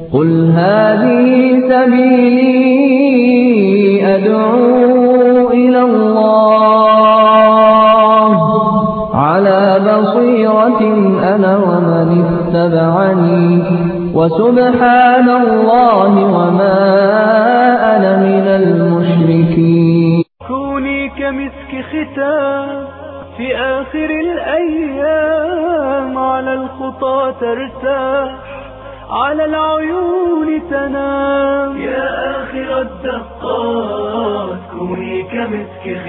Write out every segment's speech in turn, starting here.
قل هذه سبيلي أدعو إلى الله على بصيرة أنا ومن اتبعني وسبحان الله وما أنا من المشركين كوني كمسك ختام في آخر الأيام على الخطى ترتاح على العيون تنام يا آخر الدقات كوني كمسك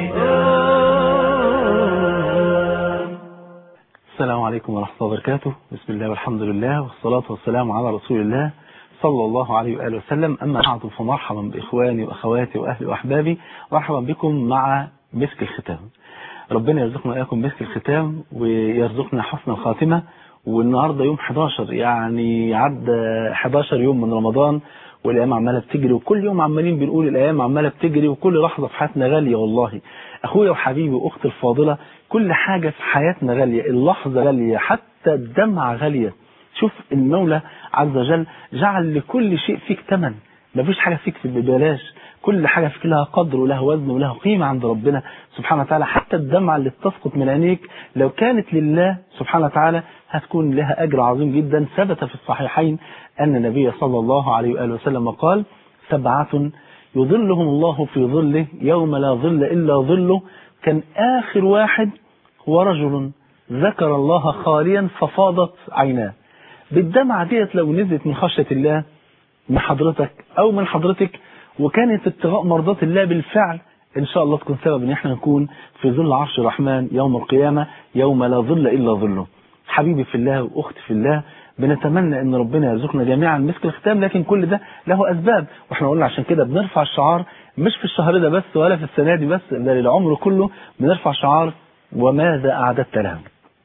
ختام السلام عليكم ورحمة الله وبركاته بسم الله والحمد لله والصلاة والسلام على رسول الله صلى الله عليه وآله وسلم أما بعد فمرحبا بإخواني وأخواتي وأهلي وأحبابي مرحبا بكم مع مسك الختام ربنا يرزقنا إياكم مسك الختام ويرزقنا حسن الخاتمة والنهاردة يوم 11 يعني عدى 11 يوم من رمضان والأيام عمالة بتجري وكل يوم عمالين بنقول الأيام عمالة بتجري وكل لحظة في حياتنا غالية والله أخويا وحبيبي وأختي الفاضلة كل حاجة في حياتنا غالية اللحظة غالية حتى الدمعة غالية شوف المولى عز وجل جعل لكل شيء فيك ثمن مفيش حاجة فيك ببلاش كل حاجة فيك لها قدر ولها وزن ولها قيمة عند ربنا سبحانه وتعالى حتى الدمعة اللي بتسقط من عينيك لو كانت لله سبحانه وتعالى هتكون لها أجر عظيم جدا ثبت في الصحيحين أن النبي صلى الله عليه وآله وسلم قال سبعة يظلهم الله في ظله يوم لا ظل إلا ظله كان آخر واحد هو رجل ذكر الله خاليا ففاضت عيناه بالدمعة ديت لو نزلت من خشية الله من حضرتك أو من حضرتك وكانت ابتغاء مرضات الله بالفعل إن شاء الله تكون سبب إن احنا نكون في ظل عرش الرحمن يوم القيامة يوم لا ظل إلا ظله حبيبي في الله وأختي في الله بنتمنى ان ربنا يرزقنا جميعا مسك الختام لكن كل ده له اسباب واحنا قلنا عشان كده بنرفع الشعار مش في الشهر ده بس ولا في السنه دي بس ده للعمر كله بنرفع شعار وماذا اعددت لهم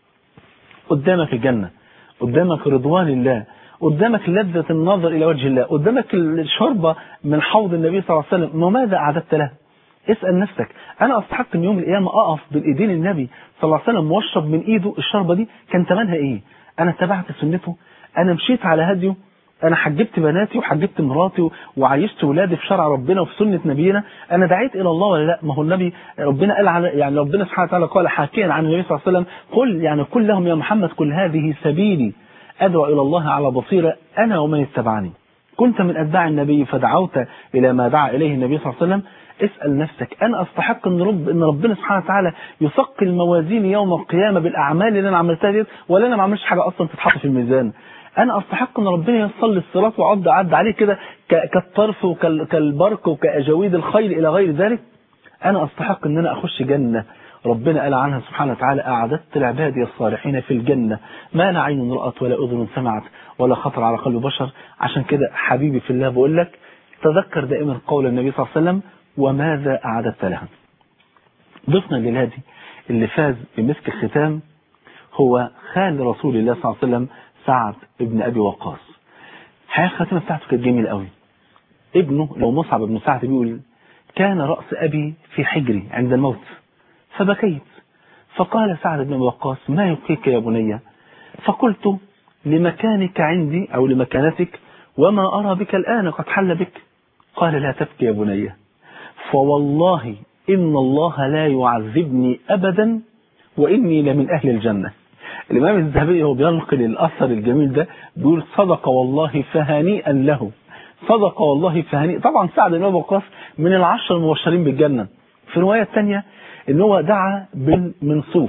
قدامك الجنه قدامك رضوان الله قدامك لذة النظر إلى وجه الله قدامك الشربة من حوض النبي صلى الله عليه وسلم وماذا أعددت له اسأل نفسك أنا أستحق من يوم القيامة أقف بين إيدين النبي صلى الله عليه وسلم واشرب من إيده الشربة دي كان ثمنها إيه أنا اتبعت سنته أنا مشيت على هديه أنا حجبت بناتي وحجبت مراتي وعيشت ولادي في شرع ربنا وفي سنة نبينا أنا دعيت إلى الله ولا لا ما هو النبي ربنا قال على يعني ربنا سبحانه وتعالى قال حاكيا عن النبي صلى الله عليه وسلم قل يعني قل لهم يا محمد قل هذه سبيلي أدعو إلى الله على بصيرة أنا ومن اتبعني كنت من أتباع النبي فدعوت إلى ما دعا إليه النبي صلى الله عليه وسلم اسأل نفسك أنا أستحق أن, رب إن ربنا سبحانه وتعالى يثقل موازيني يوم القيامة بالأعمال اللي أنا عملتها دي ولا أنا ما عملتش حاجة أصلا تتحط في الميزان أنا أستحق أن ربنا يصل الصراط وعد عد عليه كده كالطرف وكالبرق وكأجاويد الخيل إلى غير ذلك أنا أستحق أن أنا أخش جنة ربنا قال عنها سبحانه وتعالى أعددت لعبادي الصالحين في الجنة ما لا عين رأت ولا أذن سمعت ولا خطر على قلب بشر عشان كده حبيبي في الله بقول لك تذكر دائما قول النبي صلى الله عليه وسلم وماذا أعددت لهم ضفنا الليلة دي اللي فاز بمسك الختام هو خال رسول الله صلى الله عليه وسلم سعد ابن أبي وقاص الحقيقة الخاتمة بتاعته كانت جميلة قوي ابنه لو مصعب بن سعد بيقول كان رأس أبي في حجري عند الموت فبكيت فقال سعد بن وقاص ما يبكيك يا بني فقلت لمكانك عندي أو لمكانتك وما أرى بك الآن قد حل بك قال لا تبكي يا بني فوالله إن الله لا يعذبني أبدا وإني لمن أهل الجنة الإمام الذهبي هو بينقل الأثر الجميل ده بيقول صدق والله فهنيئا له صدق والله فهنيئا طبعا سعد بن وقاص من العشر المبشرين بالجنة في الرواية الثانية ان هو دعا بالمنصوف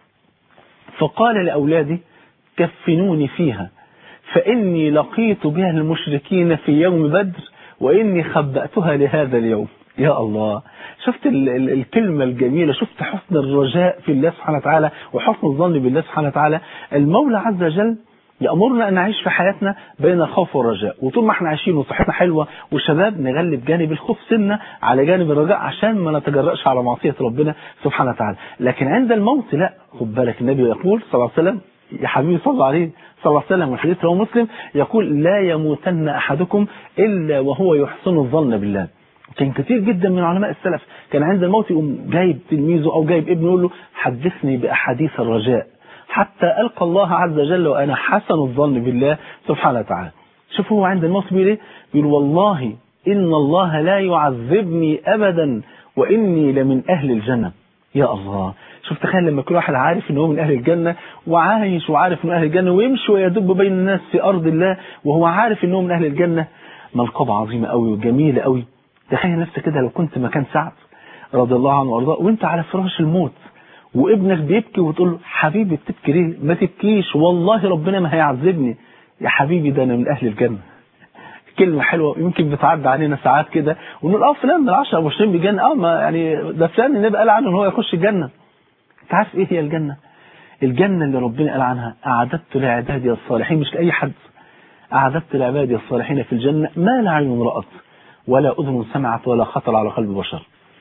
فقال لأولادي كفنوني فيها فإني لقيت بها المشركين في يوم بدر وإني خبأتها لهذا اليوم يا الله شفت ال ال الكلمة الجميلة شفت حسن الرجاء في الله سبحانه وتعالى وحسن الظن بالله سبحانه وتعالى المولى عز وجل يأمرنا أن نعيش في حياتنا بين الخوف والرجاء وطول ما احنا عايشين وصحتنا حلوة وشباب نغلب جانب الخوف سنة على جانب الرجاء عشان ما نتجرأش على معصية ربنا سبحانه وتعالى لكن عند الموت لا خد بالك النبي يقول صلى الله عليه وسلم يا حبيبي صلى عليه صلى الله عليه وسلم والحديث رواه مسلم يقول لا يموتن أحدكم إلا وهو يحسن الظن بالله كان كتير جدا من علماء السلف كان عند الموت يقوم جايب تلميذه أو جايب ابنه يقول له حدثني بأحاديث الرجاء حتى ألقى الله عز وجل وأنا حسن الظن بالله سبحانه وتعالى شوف هو عند الموت بيقول ايه بيقول والله إن الله لا يعذبني أبدا وإني لمن أهل الجنة يا الله شوف تخيل لما كل واحد عارف ان هو من اهل الجنة وعايش وعارف انه اهل الجنة ويمشي ويدب بين الناس في ارض الله وهو عارف انه من اهل الجنة ملقبة عظيمة قوي وجميلة قوي تخيل نفسك كده لو كنت مكان سعد رضي الله عنه وارضاه وانت على فراش الموت وابنك بيبكي وتقول له حبيبي بتبكي ليه ما تبكيش والله ربنا ما هيعذبني يا حبيبي ده انا من اهل الجنة كلمة حلوة يمكن بتعدي علينا ساعات كده ونقول اه فلان من العشرة مبشرين بالجنة اه ما يعني ده فلان النبي قال عنه ان هو يخش الجنة انت عارف ايه هي الجنة الجنة اللي ربنا قال عنها اعددت لعبادي الصالحين مش لاي حد اعددت لعبادي الصالحين في الجنة ما لا عين رأت ولا اذن سمعت ولا خطر على قلب بشر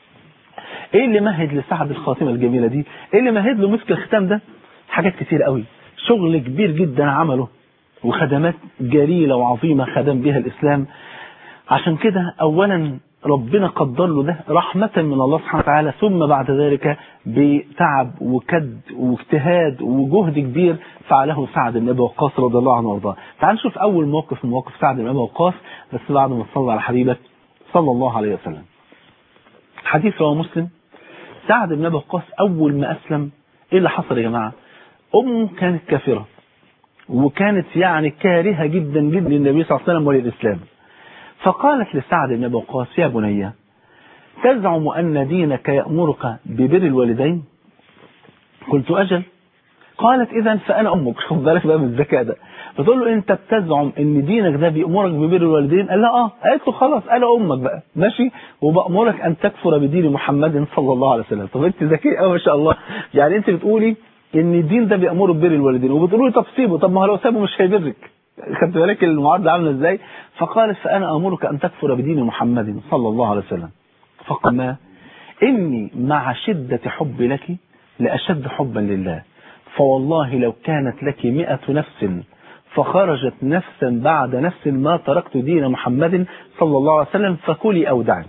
ايه اللي مهد لسعد الخاتمة الجميلة دي ايه اللي مهد له مسك الختام ده حاجات كتير قوي شغل كبير جدا عمله وخدمات جليلة وعظيمة خدم بها الإسلام عشان كده أولا ربنا قدر له ده رحمة من الله سبحانه وتعالى ثم بعد ذلك بتعب وكد واجتهاد وجهد كبير فعله سعد بن أبي وقاص رضي الله عنه وارضاه تعال نشوف أول موقف من مواقف سعد بن أبي وقاص بس بعد ما تصلى على حبيبك صلى الله عليه وسلم حديث رواه مسلم سعد بن أبي وقاص أول ما أسلم إيه اللي حصل يا جماعة أمه كانت كافرة وكانت يعني كارهة جدا جدا للنبي صلى الله عليه وسلم وللإسلام فقالت لسعد بن أبي وقاص يا بني تزعم أن دينك يأمرك ببر الوالدين قلت أجل قالت إذا فأنا أمك خد بالك بقى من الذكاء ده بتقول له أنت بتزعم أن دينك ده بيأمرك ببر الوالدين قال لا آه قالت له خلاص أنا أمك بقى ماشي وبأمرك أن تكفر بدين محمد صلى الله عليه وسلم طب أنت ذكية أوي ما شاء الله يعني أنت بتقولي ان الدين ده بيأمره ببر الوالدين وبتقولوا لي طب سيبه طب ما هو لو سابه مش هيبرك خدت بالك المعارضه عامله ازاي فقالت فانا امرك ان تكفر بدين محمد صلى الله عليه وسلم فقال ما اني مع شده حبي لك لاشد حبا لله فوالله لو كانت لك مئة نفس فخرجت نفسا بعد نفس ما تركت دين محمد صلى الله عليه وسلم فكلي او دعني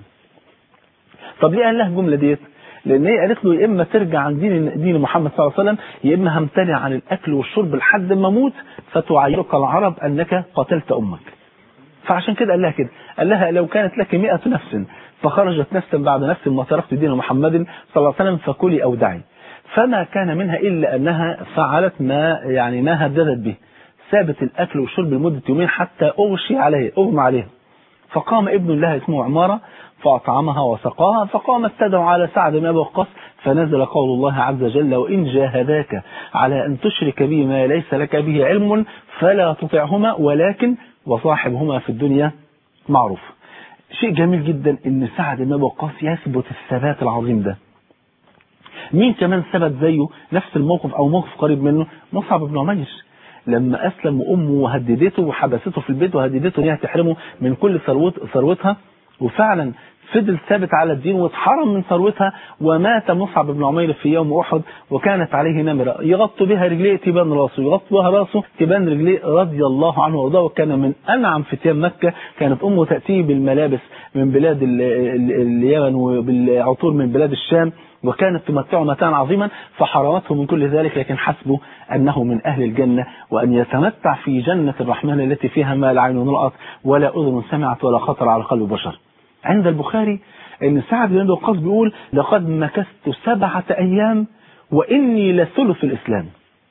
طب ليه قال لها الجمله ديت لان هي قالت له يا اما ترجع عن دين دين محمد صلى الله عليه وسلم يا اما همتنع عن الاكل والشرب لحد ما اموت فتعيرك العرب انك قتلت امك فعشان كده قال لها كده قال لها لو كانت لك 100 نفس فخرجت نفسا بعد نفس ما تركت دين محمد صلى الله عليه وسلم فكلي او دعي فما كان منها الا انها فعلت ما يعني ما هددت به سابت الاكل والشرب لمده يومين حتى اغشي عليه اغمى عليها فقام ابن لها اسمه عماره فأطعمها وسقاها فقامت تدعو على سعد بن أبي وقاص فنزل قول الله عز وجل وإن جاهداك على أن تشرك بي ما ليس لك به علم فلا تطعهما ولكن وصاحبهما في الدنيا معروف شيء جميل جدا ان سعد بن أبي وقاص يثبت الثبات العظيم ده مين كمان ثبت زيه نفس الموقف او موقف قريب منه مصعب بن عمير لما اسلم وامه هددته وحبسته في البيت وهددته ان هي تحرمه من كل ثروت ثروتها وفعلا فضل ثابت على الدين واتحرم من ثروتها ومات مصعب بن عمير في يوم احد وكانت عليه نمره يغطوا بها رجليه تبان راسه يغطوا بها راسه تبان رجليه رضي الله عنه وارضاه وكان من انعم فتيان مكه كانت امه تاتيه بالملابس من بلاد ال ال اليمن وبالعطور من بلاد الشام وكانت تمتعه متاعا عظيما فحرمته من كل ذلك لكن حسبه أنه من أهل الجنة وأن يتمتع في جنة الرحمن التي فيها ما لا عين رأت ولا أذن سمعت ولا خطر على قلب بشر عند البخاري أن سعد بن وقاص بيقول لقد مكثت سبعة أيام وإني لثلث الإسلام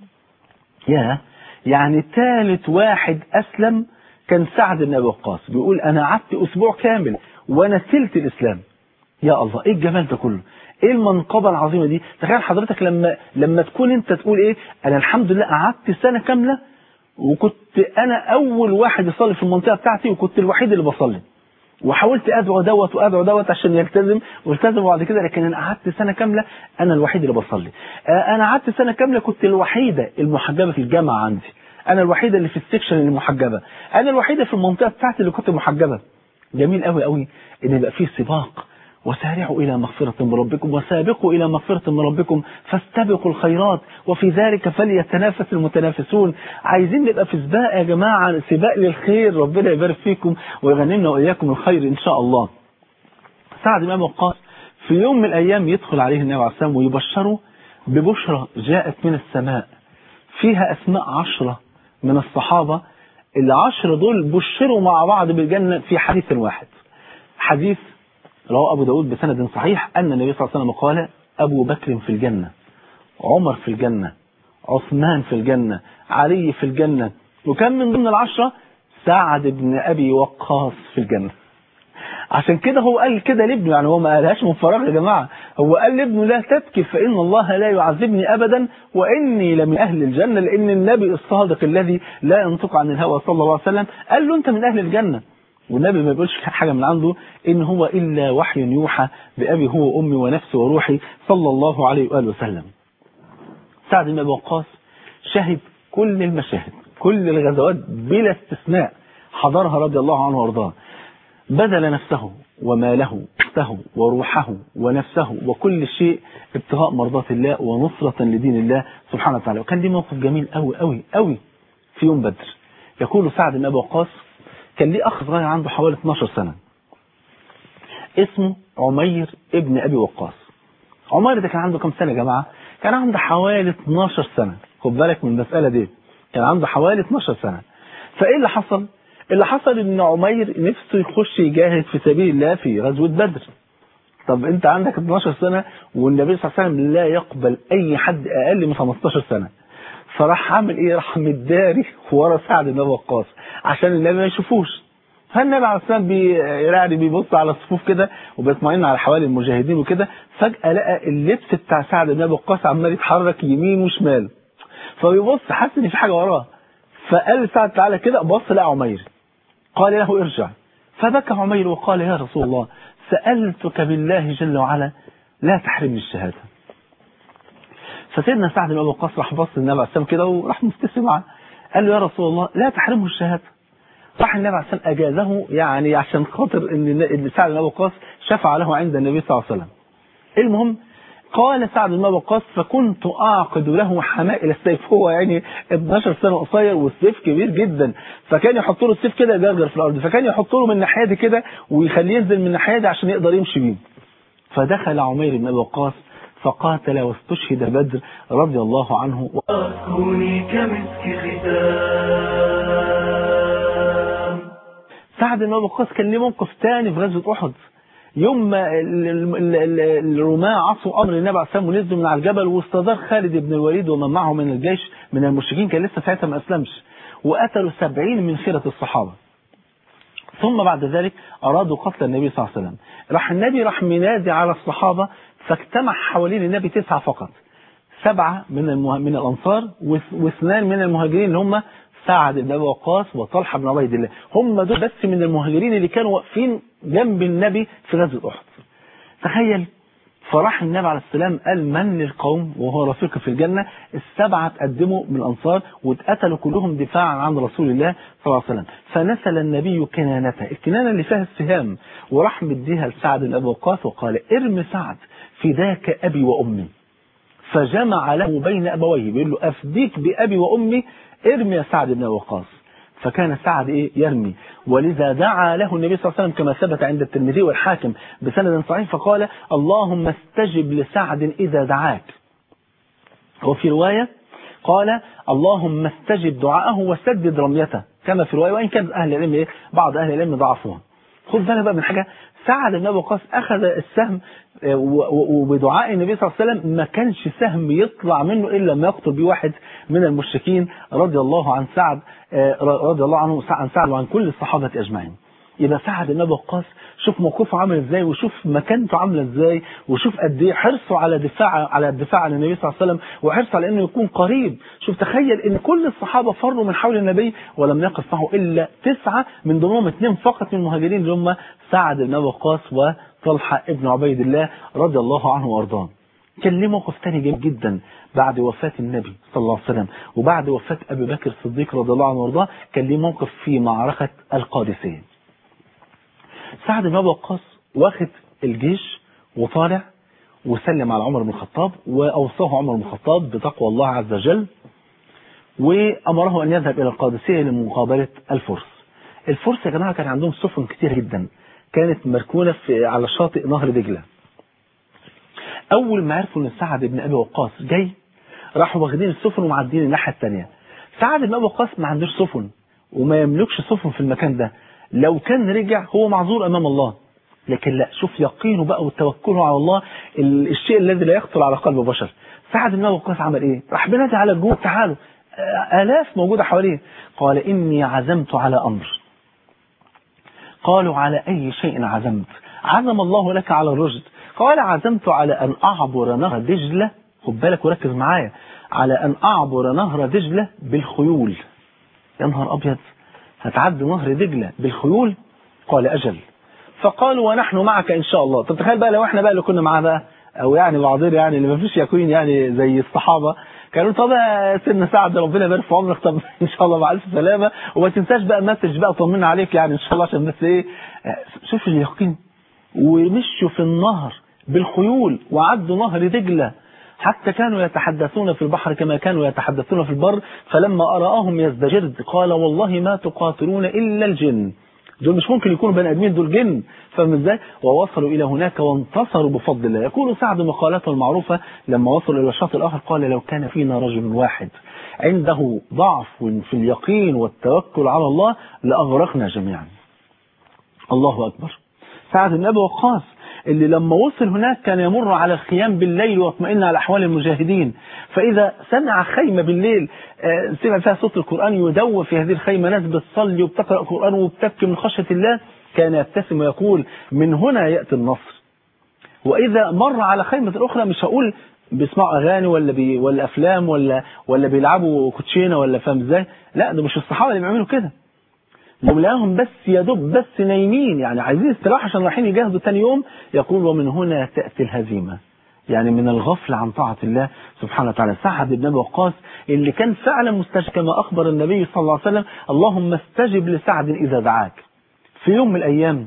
يا يعني ثالث واحد أسلم كان سعد بن أبي وقاص بيقول أنا قعدت أسبوع كامل وأنا ثلث الإسلام يا الله إيه الجمال ده كله ايه المنقبه العظيمه دي تخيل حضرتك لما لما تكون انت تقول ايه انا الحمد لله قعدت سنه كامله وكنت انا اول واحد يصلي في المنطقه بتاعتي وكنت الوحيد اللي بصلي وحاولت ادعو دوت وادعو دوت عشان يلتزم والتزم بعد كده لكن انا قعدت سنه كامله انا الوحيد اللي بصلي انا قعدت سنه كامله كنت الوحيده المحجبه في الجامعه عندي انا الوحيده اللي في السكشن اللي محجبه انا الوحيده في المنطقه بتاعتي اللي كنت محجبه جميل قوي قوي ان يبقى فيه سباق وسارعوا إلى مغفرة من ربكم وسابقوا إلى مغفرة من ربكم فاستبقوا الخيرات وفي ذلك فليتنافس المتنافسون عايزين نبقى في سباق يا جماعة سباق للخير ربنا يبارك فيكم ويغنمنا وإياكم الخير إن شاء الله سعد إمام وقاص في يوم من الأيام يدخل عليه النبي عليه السلام ويبشره ببشرى جاءت من السماء فيها أسماء عشرة من الصحابة العشر دول بشروا مع بعض بالجنة في حديث واحد حديث رواه أبو داود بسند صحيح أن النبي صلى الله عليه وسلم قال أبو بكر في الجنة عمر في الجنة عثمان في الجنة علي في الجنة وكان من ضمن العشرة سعد بن أبي وقاص في الجنة عشان كده هو قال كده لابنه يعني هو ما قالهاش من فراغ يا جماعة هو قال لابنه لا تبكي فإن الله لا يعذبني أبدا وإني لمن أهل الجنة لأن النبي الصادق الذي لا ينطق عن الهوى صلى الله عليه وسلم قال له أنت من أهل الجنة والنبي ما بيقولش حاجة من عنده إن هو إلا وحي يوحى بأبي هو أمي ونفسي وروحي صلى الله عليه وآله وسلم سعد بن أبي وقاص شهد كل المشاهد كل الغزوات بلا استثناء حضرها رضي الله عنه وارضاه بذل نفسه وماله وقته وروحه ونفسه وكل شيء ابتغاء مرضات الله ونصرة لدين الله سبحانه وتعالى وكان ليه موقف جميل قوي قوي قوي في يوم بدر يقول سعد بن أبي وقاص كان ليه أخ صغير عنده حوالي 12 سنة اسمه عمير ابن أبي وقاص عمير ده كان عنده كم سنة يا جماعة كان عنده حوالي 12 سنة خد بالك من المسألة دي كان عنده حوالي 12 سنة فإيه اللي حصل اللي حصل ان عمير نفسه يخش يجاهد في سبيل الله في غزوة بدر طب انت عندك 12 سنة والنبي صلى الله عليه وسلم لا يقبل اي حد اقل من 15 سنة فراح عامل ايه راح مداري ورا سعد بن وقاص عشان النبي ما يشوفوش فالنبي عليه السلام بي يعني بيبص على الصفوف كده وبيطمئن على حوالي المجاهدين وكده فجأة لقى اللبس بتاع سعد بن وقاص عمال يتحرك يمين وشمال فبيبص حاسس ان في حاجة وراه فقال سعد تعالى كده بص لقى عمير قال له ارجع فبكى عمير وقال يا رسول الله سألتك بالله جل وعلا لا تحرمني الشهادة فسيدنا سعد بن ابي وقاص راح بص للنبي عليه السلام كده وراح مبتسم معاه قال له يا رسول الله لا تحرمه الشهادة راح النبي عليه السلام اجازه يعني عشان خاطر ان سعد بن ابي وقاص شفع له عند النبي صلى الله عليه وسلم المهم قال سعد بن ابي وقاص فكنت اعقد له حمائل السيف هو يعني 12 سنه قصير والسيف كبير جدا فكان يحط له السيف كده يجرجر في الارض فكان يحط له من الناحيه دي كده ويخليه ينزل من الناحيه دي عشان يقدر يمشي بيه فدخل عمير بن ابي وقاص فقاتل واستشهد بدر رضي الله عنه كوني كمسك ختام سعد بن ابي وقاص كان ليه موقف تاني في غزوه احد يوم ما ال- ال- ال- الرماة عصوا امر النبي عليه السلام ونزلوا من على الجبل واستدار خالد بن الوليد ومن معه من الجيش من المشركين كان لسه ساعتها ما اسلمش وقتلوا سبعين من خيرة الصحابة ثم بعد ذلك ارادوا قتل النبي صلى الله عليه وسلم راح النبي راح منادي على الصحابة فاجتمع حوالين النبي تسعة فقط سبعة من المه... من الانصار واث- واثنان من المهاجرين اللي هم سعد بن ابي وقاص وطلحه بن عبيد الله هم دول بس من المهاجرين اللي كانوا واقفين جنب النبي في غزوه احد تخيل فراح النبي عليه السلام قال من للقوم وهو رفيق في الجنة السبعة تقدموا من الأنصار واتقتلوا كلهم دفاعا عن رسول الله صلى الله عليه وسلم فنسل النبي كنانته الكنانة اللي فيها السهام وراح مديها لسعد بن أبي وقاص وقال ارم سعد فداك أبي وأمي فجمع له بين أبويه بيقول له أفديك بأبي وأمي ارمي يا سعد بن وقاص فكان سعد إيه يرمي ولذا دعا له النبي صلى الله عليه وسلم كما ثبت عند الترمذي والحاكم بسند صحيح فقال اللهم استجب لسعد إذا دعاك وفي رواية قال اللهم استجب دعاءه وسدد رميته كما في رواية وإن كان أهل العلم إيه؟ بعض أهل العلم ضعفوها خد بالك بقى من حاجة سعد بن أبي وقاص أخذ السهم آه، و- و- وبدعاء النبي صلى الله عليه وسلم ما كانش سهم يطلع منه إلا لما يقتل بيه واحد من المشركين رضي الله عن سعد آه، رضي الله عنه عن سعد وعن كل الصحابة أجمعين يبقى سعد بن ابي وقاص شوف موقفه عامل ازاي وشوف مكانته عامله ازاي وشوف قد ايه حرصه على دفاع على الدفاع عن النبي صلى الله عليه وسلم وحرصه على انه يكون قريب شوف تخيل ان كل الصحابه فروا من حول النبي ولم يقف معه الا تسعه من ضمنهم اثنين فقط من المهاجرين اللي هم سعد بن ابي وقاص وطلحه ابن عبيد الله رضي الله عنه وارضاه كان ليه موقف تاني جميل جدا بعد وفاة النبي صلى الله عليه وسلم وبعد وفاة أبي بكر الصديق رضي الله عنه وارضاه كان ليه موقف في معركة القادسية سعد بن ابي وقاص واخد الجيش وطالع وسلم على عمر بن الخطاب واوصاه عمر بن الخطاب بتقوى الله عز وجل وامره ان يذهب الى القادسيه لمقابله الفرس. الفرس يا جماعه كان عندهم سفن كتير جدا كانت مركونه في على شاطئ نهر دجله. اول ما عرفوا ان سعد بن ابي وقاص جاي راحوا واخدين السفن ومعدين الناحيه الثانيه. سعد بن ابي وقاص ما عندوش سفن وما يملكش سفن في المكان ده لو كان رجع هو معذور امام الله لكن لا شوف يقينه بقى وتوكله على الله ال- الشيء الذي لا يخطر على قلب بشر سعد بن ابي وقاص عمل ايه راح بنادي على الجوع تعالوا آه، الاف موجوده حواليه قال اني عزمت على امر قالوا على أي شيء عزمت عزم الله لك على الرشد قال عزمت على أن أعبر نهر دجلة خد بالك وركز معايا على أن أعبر نهر دجلة بالخيول يا نهار أبيض هتعدي نهر دجلة بالخيول قال أجل فقالوا ونحن معك إن شاء الله طب تخيل بقى لو احنا بقى اللي كنا معاه بقى أو يعني بعضنا يعني اللي ما فيش يكوين يعني زي الصحابة كانوا طب يا سيدنا سعد ربنا يبارك في عمرك طب ان شاء الله مع الف سلامه وما تنساش بقى مسج بقى طمنا عليك يعني ان شاء الله عشان بس ايه آه، شوف اليقين ومشوا في النهر بالخيول وعدوا نهر دجله حتى كانوا يتحدثون في البحر كما كانوا يتحدثون في البر فلما أراهم يزدجرد قال والله ما تقاتلون إلا الجن دول مش ممكن يكونوا بني ادمين دول جن فاهم ازاي ووصلوا الى هناك وانتصروا بفضل الله يقول سعد مقالاته المعروفه لما وصلوا الى الشاطئ الاخر قال لو كان فينا رجل واحد عنده ضعف في اليقين والتوكل على الله لاغرقنا جميعا الله اكبر سعد بن ابي وقاص اللي لما وصل هناك كان يمر على الخيام بالليل ويطمئن على احوال المجاهدين فاذا سمع خيمه بالليل آه، سمع فيها صوت القران يدور في هذه الخيمه ناس بتصلي وبتقرا القران وبتبكي من خشيه الله كان يبتسم ويقول من هنا ياتي النصر واذا مر على خيمه الاخرى مش هقول بيسمعوا اغاني ولا بي ولا افلام ولا ولا بيلعبوا كوتشينه ولا فاهم ازاي لا ده مش الصحابه اللي بيعملوا كده مولاهم بس يا دوب بس نايمين يعني عايزين استراحه عشان رايحين يجاهدوا ثاني يوم يقول ومن هنا تاتي الهزيمه يعني من الغفل عن طاعه الله سبحانه وتعالى سعد بن ابي وقاص اللي كان فعلا مستجب كما اخبر النبي صلى الله عليه وسلم اللهم استجب لسعد اذا دعاك في يوم من الايام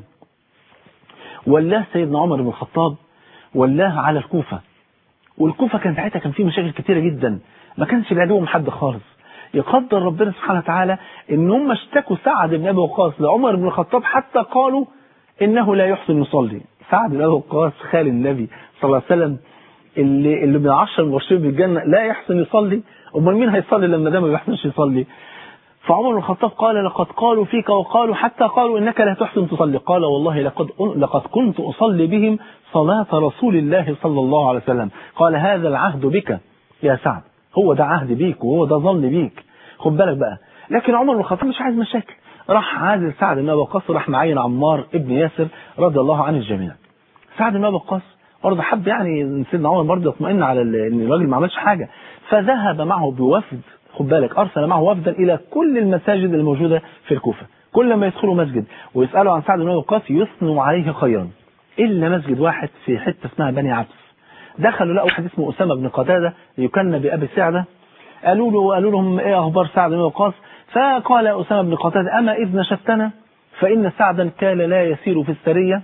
ولاه سيدنا عمر بن الخطاب ولاه على الكوفه والكوفه كان ساعتها كان فيه مشاكل كتيره جدا ما كانش بيعدوهم حد خالص يقدر ربنا سبحانه وتعالى ان هم اشتكوا سعد بن ابي وقاص لعمر بن الخطاب حتى قالوا انه لا يحسن يصلي سعد بن ابي وقاص خال النبي صلى الله عليه وسلم اللي اللي من عشر المبشرين بالجنه لا يحسن يصلي امال مين هيصلي لما ده ما بيحسنش يصلي فعمر بن الخطاب قال لقد قالوا فيك وقالوا حتى قالوا انك لا تحسن تصلي قال والله لقد لقد كنت اصلي بهم صلاه رسول الله صلى الله عليه وسلم قال هذا العهد بك يا سعد هو ده عهد بيك وهو ده ظن بيك خد بالك بقى لكن عمر بن الخطاب مش عايز مشاكل راح عازل سعد بن ابي وقاص راح معين عمار ابن ياسر رضي الله عن الجميع سعد بن ابي وقاص برضه حب يعني سيدنا عمر برضه يطمئن على ال- ان الراجل ما عملش حاجه فذهب معه بوفد خد بالك ارسل معه وفدا الى كل المساجد الموجوده في الكوفه كل ما يدخلوا مسجد ويسالوا عن سعد بن ابي وقاص يثنوا عليه خيرا الا مسجد واحد في حته اسمها بني عبس دخلوا لقوا واحد اسمه اسامه بن قتاده يكنى بابي سعده قالوا له قالوا لهم ايه اخبار سعد بن وقاص فقال اسامه بن قتاده اما اذ نشدتنا فان سعدا كان لا يسير في السريه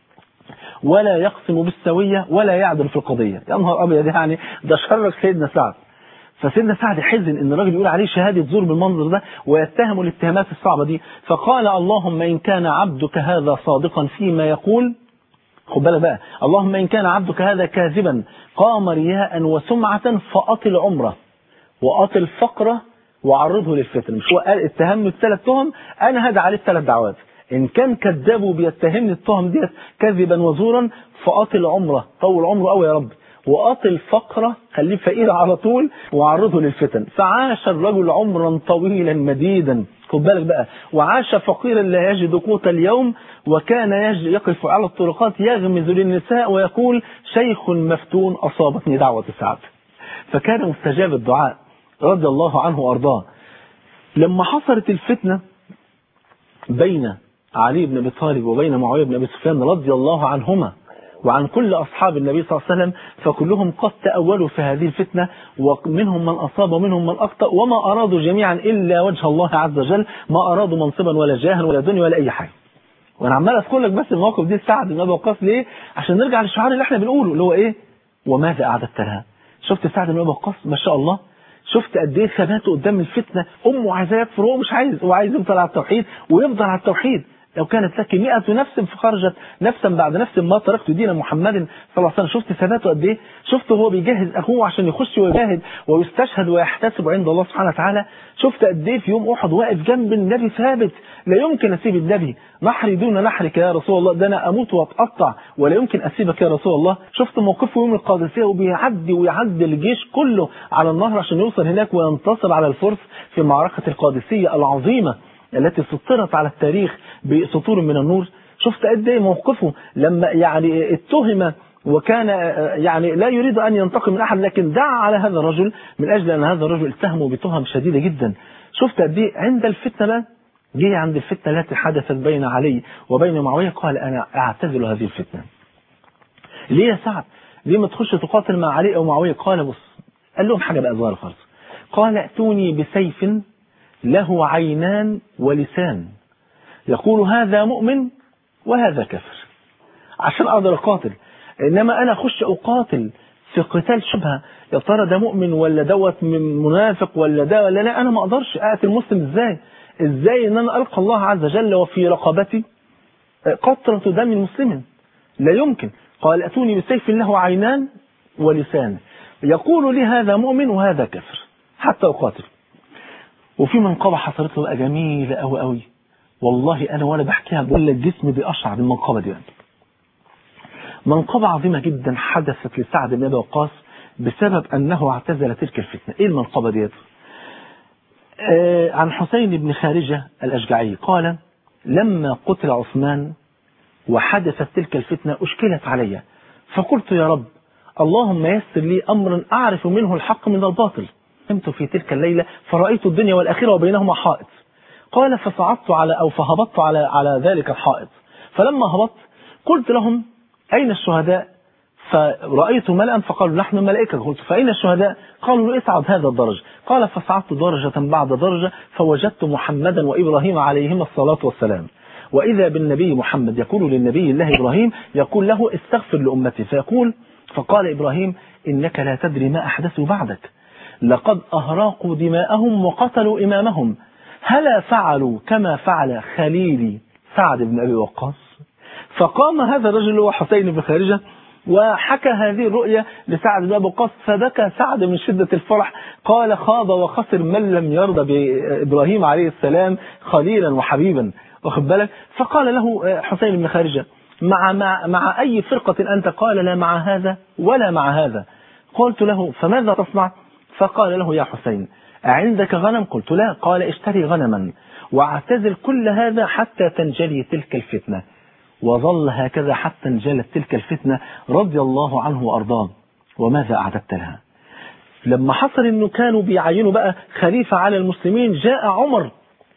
ولا يقسم بالسويه ولا يعدل في القضيه يا نهار ابيض يعني ده شرك سيدنا سعد فسيدنا سعد حزن ان الراجل يقول عليه شهاده زور بالمنظر ده ويتهم الاتهامات الصعبه دي فقال اللهم ان كان عبدك هذا صادقا فيما يقول خد بالك بقى اللهم ان كان عبدك هذا كاذبا قام رياء وسمعه فاطل عمره واطل فقره وعرضه للفتن مش هو قال اتهمني بثلاث تهم انا هدى عليه الثلاث دعوات ان كان كذاب وبيتهمني التهم ديت كذبا وزورا فاطل عمره طول عمره قوي يا رب واطل فقره خليه فقير على طول وعرضه للفتن فعاش الرجل عمرا طويلا مديدا خد بالك بقى وعاش فقيرا لا يجد قوت اليوم وكان يج- يقف على الطرقات يغمز للنساء ويقول شيخ مفتون اصابتني دعوه سعد فكان مستجاب الدعاء رضي الله عنه وارضاه لما حصلت الفتنه بين علي بن ابي طالب وبين معاويه بن ابي سفيان رضي الله عنهما وعن كل اصحاب النبي صلى الله عليه وسلم فكلهم قد تاولوا في هذه الفتنه ومنهم من اصاب ومنهم من اخطا وما ارادوا جميعا الا وجه الله عز وجل ما ارادوا منصبا ولا جاها ولا دنيا ولا اي حاجه وانا عمال اذكر لك بس المواقف دي سعد بن ابي وقاص ليه عشان نرجع للشعار اللي احنا بنقوله اللي هو ايه وماذا اعددت لها شفت سعد بن ابي وقاص ما شاء الله شفت قد ايه ثباته قدام الفتنه امه عايزاه يكفر وهو مش عايز هو عايز يفضل على التوحيد ويفضل على التوحيد لو كانت لك مئة نفس فخرجت نفسا بعد نفس ما تركت دين محمد صلى الله عليه وسلم شفت ثباته قد ايه شفت هو بيجهز اخوه عشان يخش ويجاهد ويستشهد ويحتسب عند الله سبحانه وتعالى شفت قد ايه في يوم احد واقف جنب النبي ثابت لا يمكن اسيب النبي نحري دون نحرك يا رسول الله ده انا اموت واتقطع ولا يمكن اسيبك يا رسول الله شفت موقفه يوم القادسيه وبيعدي ويعدي الجيش كله على النهر عشان يوصل هناك وينتصر على الفرس في معركه القادسيه العظيمه التي سطرت على التاريخ بسطور من النور شفت قد ايه موقفه لما يعني اتهم وكان يعني لا يريد ان ينتقم من احد لكن دعا على هذا الرجل من اجل ان هذا الرجل اتهمه بتهم شديده جدا شفت قد ايه عند الفتنه بقى جه عند الفتنه التي حدثت بين علي وبين معاويه قال انا اعتزل هذه الفتنه ليه يا سعد ليه ما تخش تقاتل مع علي او معاويه قال بص قال لهم حاجه بقى ظاهره خالص قال ائتوني بسيف له عينان ولسان يقول هذا مؤمن وهذا كافر عشان اقدر اقاتل انما انا اخش اقاتل في قتال شبهه يا ترى ده مؤمن ولا دوت من منافق ولا ده ولا لا انا ما اقدرش اقتل مسلم ازاي ازاي ان انا القى الله عز وجل وفي رقبتي قطره دم مسلم لا يمكن قال اتوني بسيف له عينان ولسان يقول لي هذا مؤمن وهذا كافر حتى اقاتل وفي منقبه حصلت له بقى جميله قوي قوي والله انا وانا بحكيها بقول لك جسمي بيقشعر بالمنقبه دي منقبه عظيمه جدا حدثت لسعد بن ابي وقاص بسبب انه اعتزل تلك الفتنه ايه المنقبه ديت آه عن حسين بن خارجه الاشجعي قال لما قتل عثمان وحدثت تلك الفتنه اشكلت علي فقلت يا رب اللهم يسر لي امرا اعرف منه الحق من الباطل قمت في تلك الليله فرأيت الدنيا والاخره وبينهما حائط قال فصعدت على أو فهبطت على على ذلك الحائط فلما هبطت قلت لهم أين الشهداء فرأيت ملأ فقالوا نحن ملائكة قلت فأين الشهداء قالوا اصعد هذا الدرج قال فصعدت درجة بعد درجة فوجدت محمدا وإبراهيم عليهما الصلاة والسلام وإذا بالنبي محمد يقول للنبي الله إبراهيم يقول له استغفر لأمتي فيقول فقال إبراهيم إنك لا تدري ما أحدثوا بعدك لقد أهراقوا دماءهم وقتلوا إمامهم هلا فعلوا كما فعل خليلي سعد بن أبي وقاص فقام هذا الرجل هو حسين بن خارجة وحكى هذه الرؤيا لسعد بن أبي وقاص فبكى سعد من شدة الفرح قال خاض وخسر من لم يرضى بإبراهيم عليه السلام خليلا وحبيبا واخد بالك فقال له حسين بن خارجة مع, مع, مع أي فرقة أنت قال لا مع هذا ولا مع هذا قلت له فماذا تصنع فقال له يا حسين أعندك غنم قلت لا قال اشتري غنما واعتزل كل هذا حتى تنجلي تلك الفتنة وظل هكذا حتى انجلت تلك الفتنة رضي الله عنه وأرضاه وماذا أعددت لها لما حصل انه كانوا بيعينوا بقى خليفة على المسلمين جاء عمر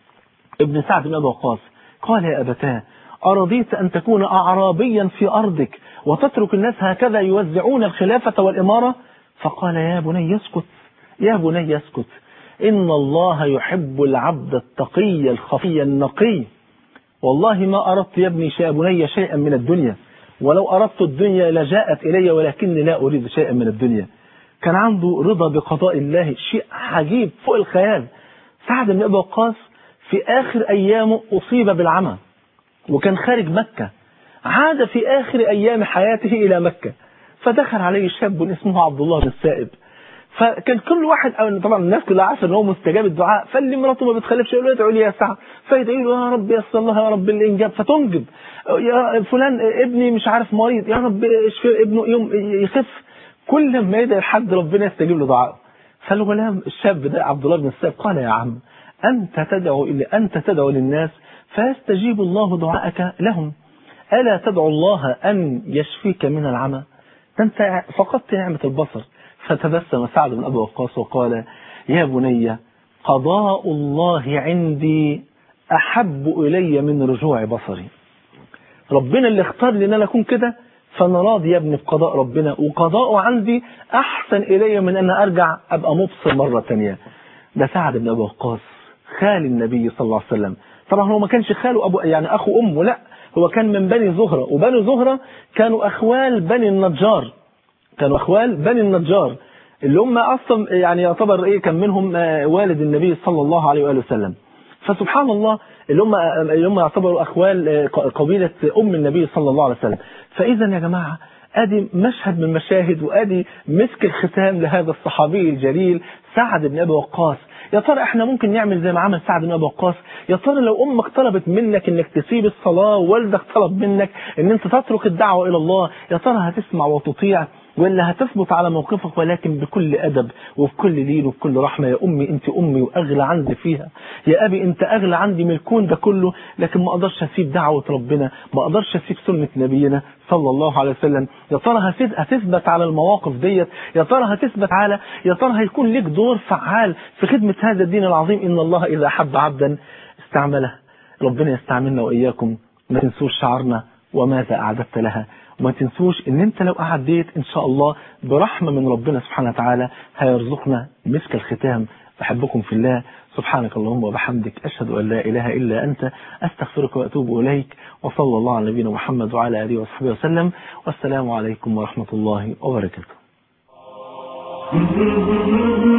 ابن سعد بن أبي وقاص قال يا أبتاه أرضيت أن تكون أعرابيا في أرضك وتترك الناس هكذا يوزعون الخلافة والإمارة فقال يا بني اسكت يا بني اسكت إن الله يحب العبد التقي الخفي النقي والله ما أردت يا ابني يا بني شيئا من الدنيا ولو أردت الدنيا لجاءت إلي ولكني لا أريد شيئا من الدنيا كان عنده رضا بقضاء الله شيء عجيب فوق الخيال سعد بن أبي وقاص في آخر أيامه أصيب بالعمى وكان خارج مكة عاد في آخر أيام حياته إلى مكة فدخل عليه شاب اسمه عبد الله بن السائب فكان كل واحد أو طبعا الناس كلها عارفه ان هو مستجاب الدعاء فاللي مراته ما بتخلفش يقول له ادعوا لي يا سعد فيدعي له يا رب يسر الله يا رب الانجاب فتنجب يا فلان ابني مش عارف مريض يا رب اشفي ابنه يوم يخف كل ما يدعي لحد ربنا يستجيب له دعائه فالغلام الشاب ده عبد الله بن السائب قال يا عم انت تدعو الى انت تدعو للناس فيستجيب الله دعاءك لهم الا تدعو الله ان يشفيك من العمى انت فقدت نعمه البصر فتبسم سعد بن أبي وقاص وقال يا بني قضاء الله عندي أحب إلي من رجوع بصري ربنا اللي اختار لي ان انا اكون كده فانا راضي يا ابني بقضاء ربنا وقضاؤه عندي احسن الي من ان ارجع ابقى مبصر مره ثانيه ده سعد بن ابي وقاص خال النبي صلى الله عليه وسلم طبعا هو ما كانش خاله ابو يعني اخو امه لا هو كان من بني زهره وبني زهره كانوا اخوال بني النجار كانوا اخوال بني النجار اللي هم اصلا يعني يعتبر ايه كان منهم والد النبي صلى الله عليه واله وسلم فسبحان الله اللي هم اللي هم يعتبروا اخوال آه، ق- قبيله ام النبي صلى الله عليه وسلم فاذا يا جماعه ادي مشهد من مشاهد وادي مسك الختام لهذا الصحابي الجليل سعد بن ابي وقاص يا ترى احنا ممكن نعمل زي ما عمل سعد بن ابي وقاص يا ترى لو امك طلبت منك انك تسيب الصلاه ووالدك طلب منك ان انت تترك الدعوه الى الله يا ترى هتسمع وتطيع ولا هتثبت على موقفك ولكن بكل أدب وبكل لين وبكل رحمة يا أمي أنت أمي وأغلى عندي فيها يا أبي أنت أغلى عندي من الكون ده كله لكن ما أقدرش أسيب دعوة ربنا ما أقدرش أسيب سنة نبينا صلى الله عليه وسلم يا ترى هتث- هتثبت على المواقف ديت يا ترى هتثبت على يا ترى هيكون لك دور فعال في خدمة هذا الدين العظيم إن الله إذا أحب عبدا استعمله ربنا يستعملنا وإياكم ما تنسوش شعارنا وماذا أعددت لها وما تنسوش ان انت لو عديت ان شاء الله برحمة من ربنا سبحانه وتعالى هيرزقنا مسك الختام بحبكم في الله سبحانك اللهم وبحمدك أشهد أن لا إله إلا أنت أستغفرك وأتوب إليك وصلى الله على نبينا محمد وعلى آله وصحبه وسلم والسلام عليكم ورحمة الله وبركاته